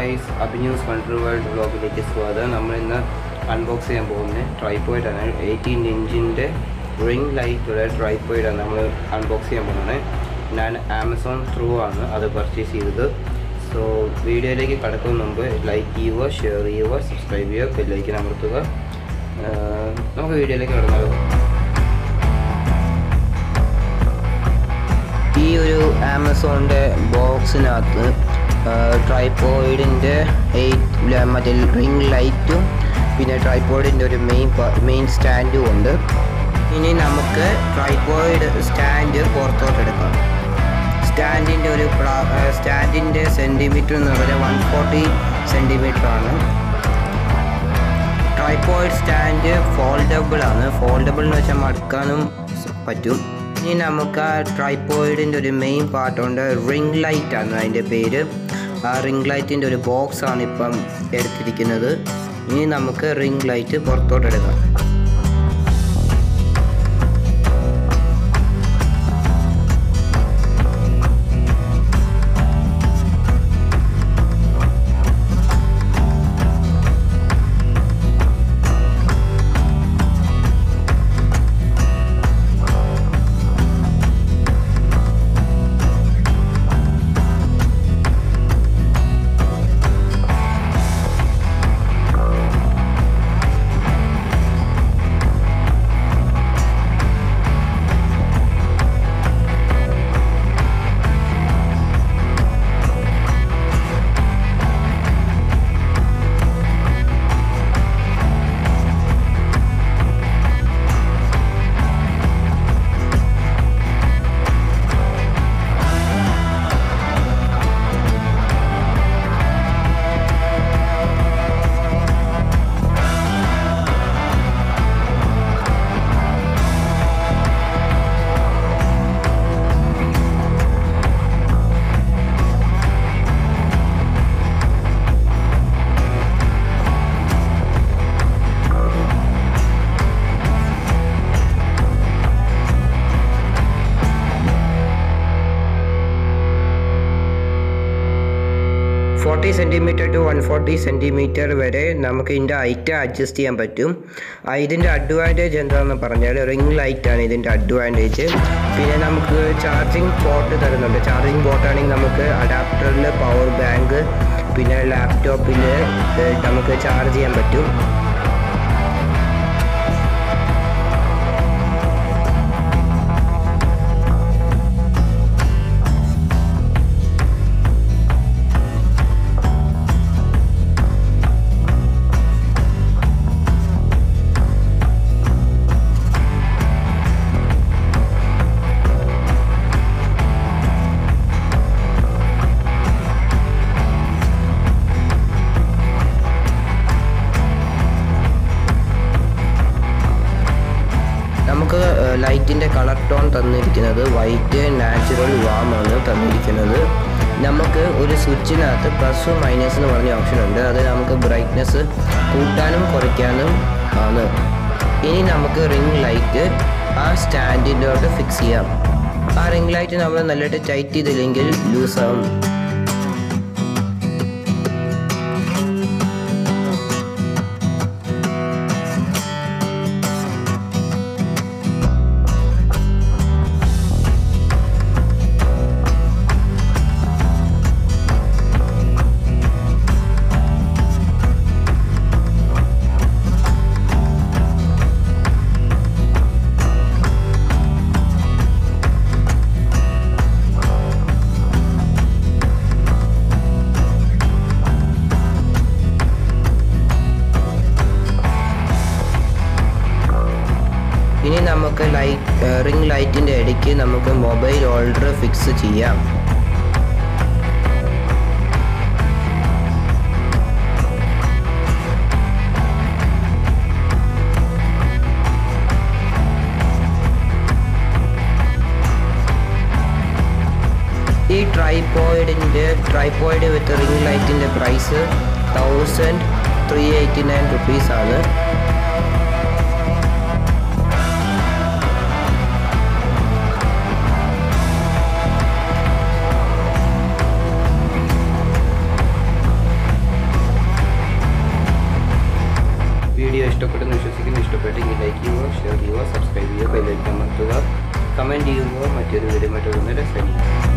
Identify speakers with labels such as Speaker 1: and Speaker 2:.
Speaker 1: guys അഭിന്യൂസ് wonder world വ്ലോഗിലേക്ക് സ്വാഗതം നമ്മൾ ഇന്ന് അൺബോക്സ് ചെയ്യാൻ പോകുന്നത് ട്രൈപ്പോയിഡാണ് എയ്റ്റീൻ ഇഞ്ചിൻ്റെ റിംഗ് ലൈറ്റുള്ള ട്രൈപ്പോയിഡാണ് നമ്മൾ അൺബോക്സ് ചെയ്യാൻ പോകുന്നത് ഞാൻ ആമസോൺ ത്രൂ ആണ് അത് പർച്ചേസ് ചെയ്തത് സോ വീഡിയോയിലേക്ക് കടക്കുന്നതിന് മുമ്പ് ലൈക്ക് ചെയ്യുക ഷെയർ ചെയ്യുക സബ്സ്ക്രൈബ് ചെയ്യുക ബെല്ലൈക്കൻ അമർത്തുക ആഹ് നമുക്ക് വീഡിയോയിലേക്ക് കടന്നാലോ ഈ ഒരു ആമസോണിൻ്റെ ബോക്സിനകത്ത് ട്രൈപ്പോയിഡിൻ്റെ എയ്റ്റ് മറ്റേ റിംഗ് ലൈറ്റും പിന്നെ ട്രൈപ്പോയിഡിൻ്റെ ഒരു മെയിൻ മെയിൻ സ്റ്റാൻഡും ഉണ്ട് ഇനി നമുക്ക് ട്രൈപ്പോയിഡ് സ്റ്റാൻഡ് പുറത്തോട്ട് എടുക്കാം സ്റ്റാൻഡിൻ്റെ ഒരു സ്റ്റാൻഡിൻ്റെ സെൻറ്റിമീറ്റർ എന്ന് പറയുന്നത് വൺ ഫോർട്ടി സെൻറ്റിമീറ്റർ ആണ് ട്രൈപ്പോയിഡ് സ്റ്റാൻഡ് ഫോൾഡബിൾ ആണ് ഫോൾഡബിൾ എന്ന് വെച്ചാൽ മടക്കാനും സ് പറ്റും ഇനി നമുക്ക് ആ ട്രൈപ്പോയിഡിൻ്റെ ഒരു മെയിൻ പാർട്ടുണ്ട് റിംഗ് ലൈറ്റ് ആണ് അതിൻ്റെ പേര് ആ റിംഗ് ലൈറ്റിൻ്റെ ഒരു ബോക്സ് ആണ് ഇപ്പം എടുത്തിരിക്കുന്നത് ഇനി നമുക്ക് റിംഗ് ലൈറ്റ് പുറത്തോട്ട് എടുക്കാം forty centimetre to one forty centimetre വരെ നമുക്ക് ഇതിൻ്റെ ഹൈറ്റ് അഡ്ജസ്റ്റ് ചെയ്യാൻ പറ്റും ആ, ഇതിൻ്റെ അഡ്വാൻറ്റേജ് എന്താണെന്ന് പറഞ്ഞാൽ റിംഗ് ലൈറ്റ് ആണ് ഇതിൻ്റെ അഡ്വാൻറ്റേജ് പിന്നെ നമുക്ക് ചാർജിങ് പോർട്ട് തരുന്നുണ്ട് ചാർജിങ് പോർട്ടാണെങ്കിൽ നമുക്ക് അഡാപ്റ്ററിൽ പവർ ബാങ്ക് പിന്നെ ലാപ്ടോപ്പിൽ നമുക്ക് ചാർജ് ചെയ്യാൻ പറ്റും നമുക്ക് ലൈറ്റിൻ്റെ കളർ ടോൺ തന്നിരിക്കുന്നത് വൈറ്റ് നാച്ചുറൽ വാം ആണ് തന്നിരിക്കുന്നത് നമുക്ക് ഒരു സ്വിച്ചിനകത്ത് പ്ലസ് മൈനസ് എന്ന് പറഞ്ഞ ഓപ്ഷൻ ഉണ്ട് അത് നമുക്ക് ബ്രൈറ്റ്നെസ് കൂട്ടാനും കുറയ്ക്കാനും ആണ് ഇനി നമുക്ക് റിംഗ് ലൈറ്റ് ആ സ്റ്റാൻഡിലോട്ട് ഫിക്സ് ചെയ്യാം ആ റിംഗ് ലൈറ്റ് നമ്മൾ നല്ലതായിട്ട് ടൈറ്റ് ചെയ്തില്ലെങ്കിൽ ലൂസ് ആവും ഇനി നമുക്ക് ലൈറ്റ് റിംഗ് ലൈറ്റിൻ്റെ ഇടയ്ക്ക് നമുക്ക് മൊബൈൽ ഹോൾഡർ ഫിക്സ് ചെയ്യാം ഈ ട്രൈപ്പോയിഡിൻ്റെ ട്രൈപ്പോയിഡ് വിത്ത് റിംഗ് ലൈറ്റിൻ്റെ price thousand three eighty nine റുപ്പീസാണ് മറ്റൊരു വീഡിയോ മറ്റൊരു രസം